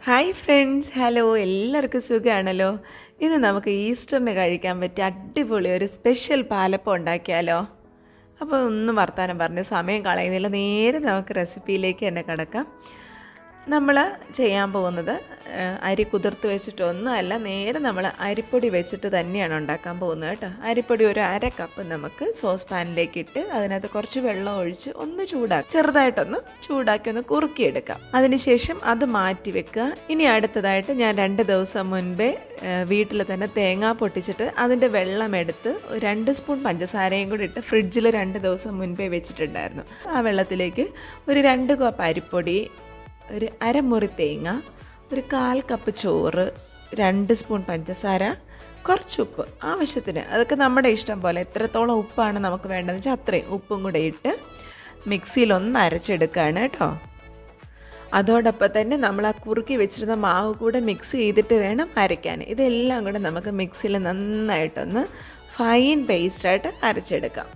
hi friends hello എല്ലാവർക്കും സുഖമാണല്ലോ ഇന്ന് നമുക്ക് ഈസ്റ്ററിന് കഴിക്കാൻ പറ്റിയ അടിപൊളി ഒരു സ്പെഷ്യൽ പാലപ്പം ഉണ്ടാക്കിയാലോ അപ്പോൾ ഒന്നും വർത്താനം പറഞ്ഞ് സമയം കളയുന്നില്ല നേരെ നമുക്ക് റെസിപ്പിയിലേക്ക് തന്നെ കിടക്കാം നമ്മൾ ചെയ്യാൻ പോകുന്നത് ആ, അരി കുതിർത്ത് വെച്ചിട്ടൊന്നും അല്ല നേരെ നമ്മൾ അരിപ്പൊടി വെച്ചിട്ട് തന്നെയാണ് ഉണ്ടാക്കാൻ പോകുന്നത് കേട്ടോ അരിപ്പൊടി ഒരു അര കപ്പ് നമുക്ക് സോസ് പാനിലേക്ക് ഇട്ട് അതിനകത്ത് കുറച്ച് വെള്ളം ഒഴിച്ച് ഒന്ന് ചൂടാക്കി ചെറുതായിട്ടൊന്ന് ചൂടാക്കി ഒന്ന് കുറുക്കിയെടുക്കാം അതിനുശേഷം അത് മാറ്റി വെക്കുക ഇനി അടുത്തതായിട്ട് ഞാൻ രണ്ട് ദിവസം മുൻപേ വീട്ടിൽ തന്നെ തേങ്ങ പൊട്ടിച്ചിട്ട് അതിൻ്റെ വെള്ളം എടുത്ത് ഒരു രണ്ട് സ്പൂൺ പഞ്ചസാരയും കൂടി ഇട്ട് ഫ്രിഡ്ജിൽ രണ്ട് ദിവസം മുൻപേ വെച്ചിട്ടുണ്ടായിരുന്നു ആ വെള്ളത്തിലേക്ക് ഒരു രണ്ട് കപ്പ് അരിപ്പൊടി ഒരു അരമുറി തേങ്ങ ഒരു കാൽ കപ്പ് ചോറ് രണ്ട് സ്പൂൺ പഞ്ചസാര കുറച്ച് ഉപ്പ് ആവശ്യത്തിന് അതൊക്കെ നമ്മുടെ ഇഷ്ടം പോലെ എത്രത്തോളം ഉപ്പാണ് നമുക്ക് വേണ്ടതെന്ന് വെച്ചാൽ അത്രയും ഉപ്പും കൂടെ ഇട്ട് മിക്സിയിൽ ഒന്ന് അരച്ചെടുക്കുകയാണ് കേട്ടോ അതോടൊപ്പം തന്നെ നമ്മൾ ആ കുറുക്കി വെച്ചിരുന്ന മാവ് കൂടെ മിക്സ് ചെയ്തിട്ട് വേണം അരയ്ക്കാൻ ഇതെല്ലാം കൂടെ നമുക്ക് മിക്സിയിൽ നന്നായിട്ടൊന്ന് ഫൈൻ പേസ്റ്റായിട്ട് അരച്ചെടുക്കാം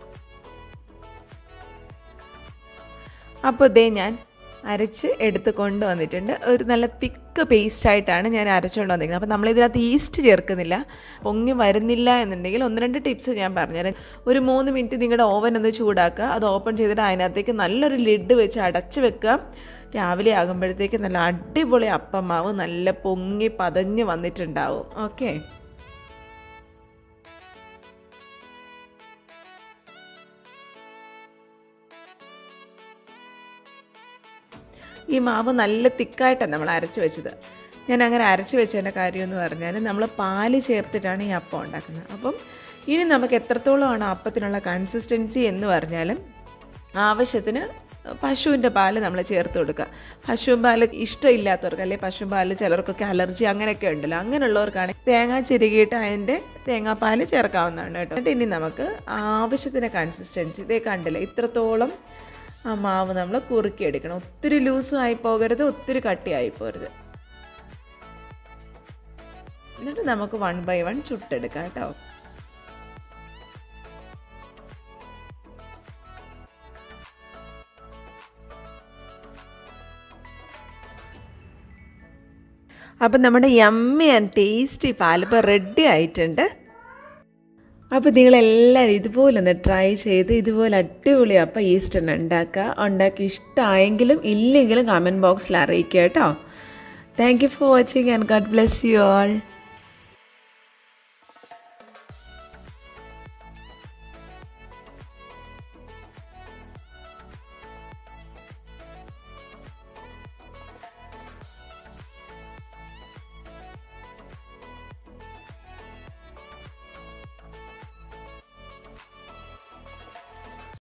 അപ്പോൾ ഇതേ ഞാൻ അരച്ച് എടുത്ത് കൊണ്ടുവന്നിട്ടുണ്ട് ഒരു നല്ല തിക്ക് പേസ്റ്റായിട്ടാണ് ഞാൻ അരച്ചുകൊണ്ട് വന്നിരിക്കുന്നത് അപ്പോൾ നമ്മൾ ഇതിനകത്ത് ഈസ്റ്റ് ചേർക്കുന്നില്ല പൊങ്ങി വരുന്നില്ല എന്നുണ്ടെങ്കിൽ ഒന്ന് രണ്ട് ടിപ്സ് ഞാൻ പറഞ്ഞുതരാം ഒരു മൂന്ന് മിനിറ്റ് നിങ്ങളുടെ ഓവൻ ഒന്ന് ചൂടാക്കുക അത് ഓപ്പൺ ചെയ്തിട്ട് അതിനകത്തേക്ക് നല്ലൊരു ലിഡ് വെച്ച് അടച്ച് വെക്കുക രാവിലെ ആകുമ്പോഴത്തേക്ക് നല്ല അടിപൊളി അപ്പമാവ് നല്ല പൊങ്ങി പതഞ്ഞ് വന്നിട്ടുണ്ടാവും ഓക്കെ ഈ മാവ് നല്ല തിക്കായിട്ടാണ് നമ്മൾ അരച്ച് വെച്ചത് ഞാൻ അങ്ങനെ അരച്ച് വെച്ചതിൻ്റെ കാര്യം എന്ന് പറഞ്ഞാൽ നമ്മൾ പാല് ചേർത്തിട്ടാണ് ഈ അപ്പം ഉണ്ടാക്കുന്നത് അപ്പം ഇനി നമുക്ക് എത്രത്തോളമാണ് അപ്പത്തിനുള്ള കൺസിസ്റ്റൻസി എന്ന് പറഞ്ഞാലും ആവശ്യത്തിന് പശുവിൻ്റെ പാല് നമ്മൾ ചേർത്ത് കൊടുക്കുക പശുവിൻ പാല് ഇഷ്ടമില്ലാത്തവർക്ക് അല്ലെങ്കിൽ പശുവിൻ പാല് ചിലർക്കൊക്കെ അലർജി അങ്ങനെയൊക്കെ ഉണ്ടല്ലോ അങ്ങനെയുള്ളവർക്കാണ് തേങ്ങ ചിരുകിയിട്ട് അതിൻ്റെ തേങ്ങാപ്പാൽ ചേർക്കാവുന്നതാണ് കേട്ടോ എന്നിട്ട് ഇനി നമുക്ക് ആവശ്യത്തിന് കൺസിസ്റ്റൻസി ഇതേ കണ്ടില്ല ഇത്രത്തോളം ആ മാവ് നമ്മൾ കുറുക്കിയെടുക്കണം ഒത്തിരി ലൂസും ആയി പോകരുത് ഒത്തിരി കട്ടിയായി പോകരുത് എന്നിട്ട് നമുക്ക് വൺ ബൈ വൺ ചുട്ടെടുക്കാം കേട്ടോ അപ്പം നമ്മുടെ യമ്മി ആൻഡ് ടേസ്റ്റി പാലിപ്പോൾ റെഡി ആയിട്ടുണ്ട് അപ്പോൾ നിങ്ങളെല്ലാവരും ഇതുപോലെ ഒന്ന് ട്രൈ ചെയ്ത് ഇതുപോലെ അടിപൊളി അപ്പം ഈസ്റ്ററിന് ഉണ്ടാക്കുക ഉണ്ടാക്കി ഇഷ്ടമായെങ്കിലും ഇല്ലെങ്കിലും കമൻറ്റ് ബോക്സിൽ അറിയിക്കുക കേട്ടോ thank you for watching and god bless you all